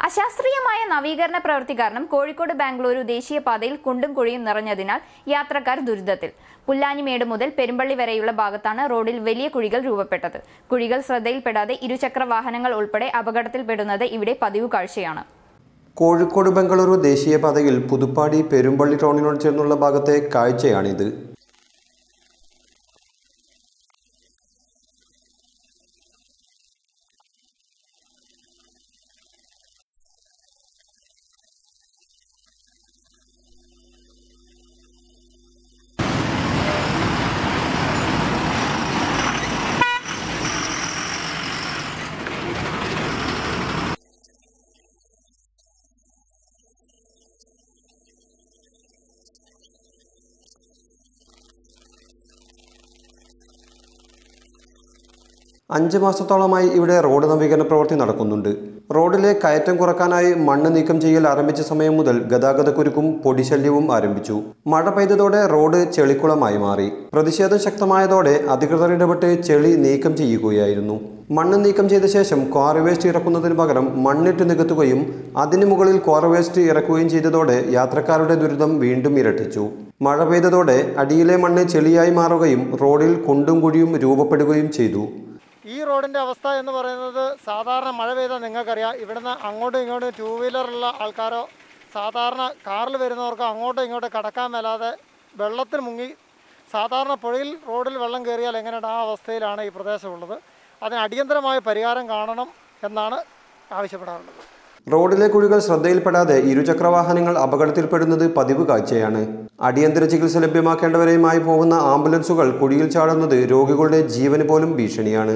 അശാസ്ത്രീയമായ നവീകരണ പ്രവൃത്തി കാരണം കോഴിക്കോട് ബാംഗ്ലൂരു ദേശീയപാതയിൽ കുണ്ടും കുഴിയും നിറഞ്ഞതിനാൽ യാത്രക്കാർ ദുരിതത്തിൽ പുല്ലാനിമേട് മുതൽ പെരുമ്പള്ളി വരെയുള്ള ഭാഗത്താണ് റോഡിൽ വലിയ കുഴികൾ രൂപപ്പെട്ടത് കുഴികൾ ശ്രദ്ധയിൽപ്പെടാതെ ഇരുചക്ര വാഹനങ്ങൾ ഉൾപ്പെടെ അപകടത്തിൽപ്പെടുന്നത് ഇവിടെ പതിവ് കാഴ്ചയാണ് കോഴിക്കോട് ബംഗളൂരു ദേശീയപാതയിൽ പുതുപ്പാടി പെരുമ്പള്ളി ടൗണിനോട് ചേർന്നുള്ള ഭാഗത്തെ കാഴ്ചയാണിത് അഞ്ച് മാസത്തോളമായി ഇവിടെ റോഡ് നവീകരണ പ്രവൃത്തി നടക്കുന്നുണ്ട് റോഡിലെ കയറ്റം കുറക്കാനായി മണ്ണ് നീക്കം ചെയ്യൽ ആരംഭിച്ച സമയം മുതൽ ഗതാഗതക്കുരുക്കും പൊടിശല്യവും ആരംഭിച്ചു മഴ പെയ്തതോടെ റോഡ് ചെളിക്കുളമായി മാറി പ്രതിഷേധം ശക്തമായതോടെ അധികൃതർ ഇടപെട്ട് ചെളി നീക്കം ചെയ്യുകയായിരുന്നു മണ്ണ് നീക്കം ചെയ്ത ശേഷം ക്വാറി വേസ്റ്റ് ഇറക്കുന്നതിന് പകരം മണ്ണിട്ട് നികത്തുകയും അതിനു മുകളിൽ ക്വാറി വേസ്റ്റ് ഇറക്കുകയും ചെയ്തതോടെ യാത്രക്കാരുടെ ദുരിതം വീണ്ടും ഇരട്ടിച്ചു മഴ പെയ്തതോടെ അടിയിലെ മണ്ണ് ചെളിയായി മാറുകയും റോഡിൽ കുണ്ടും കുഴിയും രൂപപ്പെടുകയും ചെയ്തു ഈ റോഡിൻ്റെ അവസ്ഥ എന്ന് പറയുന്നത് സാധാരണ മഴ പെയ്താൽ നിങ്ങൾക്കറിയാം ഇവിടുന്ന് അങ്ങോട്ടും ഇങ്ങോട്ടും ടൂ വീലറുള്ള ആൾക്കാരോ സാധാരണ കാറിൽ വരുന്നവർക്ക് അങ്ങോട്ടും ഇങ്ങോട്ടും കടക്കാൻ മേലാതെ വെള്ളത്തിൽ മുങ്ങി സാധാരണ പുഴയിൽ റോഡിൽ വെള്ളം കയറിയാൽ എങ്ങനെയാണ് ആ അവസ്ഥയിലാണ് ഈ പ്രദേശമുള്ളത് അതിന് അടിയന്തരമായ പരിഹാരം കാണണം എന്നാണ് ആവശ്യപ്പെടാറുള്ളത് റോഡിലെ കുഴികൾ ശ്രദ്ധയിൽപ്പെടാതെ ഇരുചക്ര വാഹനങ്ങൾ അപകടത്തിൽപ്പെടുന്നത് പതിവ് കാഴ്ചയാണ് അടിയന്തര ചികിത്സ ലഭ്യമാക്കേണ്ടവരെയുമായി പോകുന്ന ആംബുലൻസുകൾ കുഴിയിൽ ചാടുന്നത് രോഗികളുടെ ജീവന് പോലും ഭീഷണിയാണ്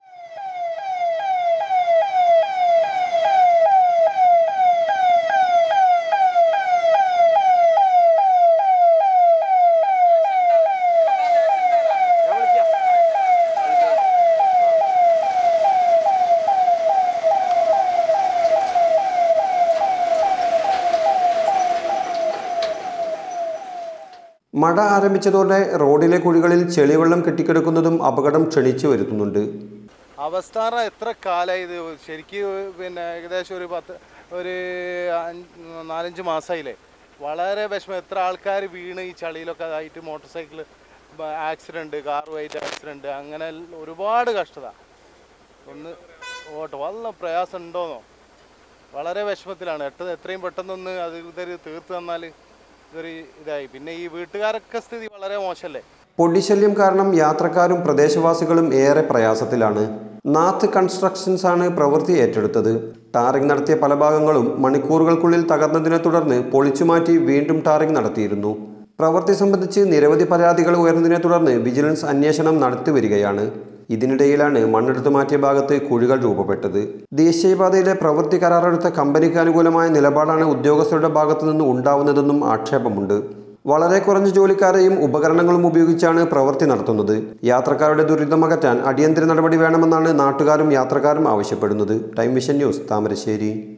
മഴ ആരംഭിച്ചതോടെ റോഡിലെ കുഴികളിൽ ചെളിവെള്ളം കെട്ടിക്കിടക്കുന്നതും അപകടം ക്ഷണിച്ചു വരുത്തുന്നുണ്ട് അവസ്ഥാന എത്ര കാലമായി ഇത് ശരിക്കും പിന്നെ ഏകദേശം ഒരു പത്ത് ഒരു അഞ്ച് നാലഞ്ച് മാസമായില്ലേ വളരെ വിഷമം എത്ര ആൾക്കാർ വീണ് ഈ ചളിയിലൊക്കെ ആയിട്ട് മോട്ടോർ സൈക്കിൾ ആക്സിഡൻറ്റ് കാറുമായിട്ട് ആക്സിഡൻറ്റ് അങ്ങനെ ഒരുപാട് കഷ്ടത ഒന്ന് ഓട്ടോ വല്ല പ്രയാസം ഉണ്ടോന്നോ വളരെ വിഷമത്തിലാണ് എട്ട് എത്രയും പെട്ടെന്നൊന്ന് അത് ഇതൊരു തീർത്ത് തന്നാൽ ഇതൊരു ഇതായി പിന്നെ ഈ വീട്ടുകാരൊക്കെ സ്ഥിതി വളരെ മോശമല്ലേ പൊടിശല്യം കാരണം യാത്രക്കാരും പ്രദേശവാസികളും ഏറെ പ്രയാസത്തിലാണ് നാത്ത് കൺസ്ട്രക്ഷൻസ് ആണ് പ്രവൃത്തി ഏറ്റെടുത്തത് ടാറിംഗ് നടത്തിയ പല ഭാഗങ്ങളും മണിക്കൂറുകൾക്കുള്ളിൽ തകർന്നതിനെ തുടർന്ന് പൊളിച്ചുമാറ്റി വീണ്ടും ടാറിംഗ് നടത്തിയിരുന്നു പ്രവൃത്തി സംബന്ധിച്ച് നിരവധി പരാതികൾ ഉയർന്നതിനെ തുടർന്ന് വിജിലൻസ് അന്വേഷണം നടത്തിവരികയാണ് ഇതിനിടയിലാണ് മണ്ണെടുത്തു മാറ്റിയ ഭാഗത്ത് കുഴികൾ രൂപപ്പെട്ടത് ദേശീയപാതയിലെ പ്രവൃത്തി കരാറെടുത്ത കമ്പനിക്ക് അനുകൂലമായ നിലപാടാണ് ഉദ്യോഗസ്ഥരുടെ ഭാഗത്തു നിന്ന് ഉണ്ടാവുന്നതെന്നും ആക്ഷേപമുണ്ട് വളരെ കുറഞ്ഞ ജോലിക്കാരെയും ഉപകരണങ്ങളും ഉപയോഗിച്ചാണ് പ്രവൃത്തി നടത്തുന്നത് യാത്രക്കാരുടെ ദുരിതമകറ്റാൻ അടിയന്തര നടപടി വേണമെന്നാണ് നാട്ടുകാരും യാത്രക്കാരും ആവശ്യപ്പെടുന്നത് ടൈം വിഷൻ ന്യൂസ് താമരശ്ശേരി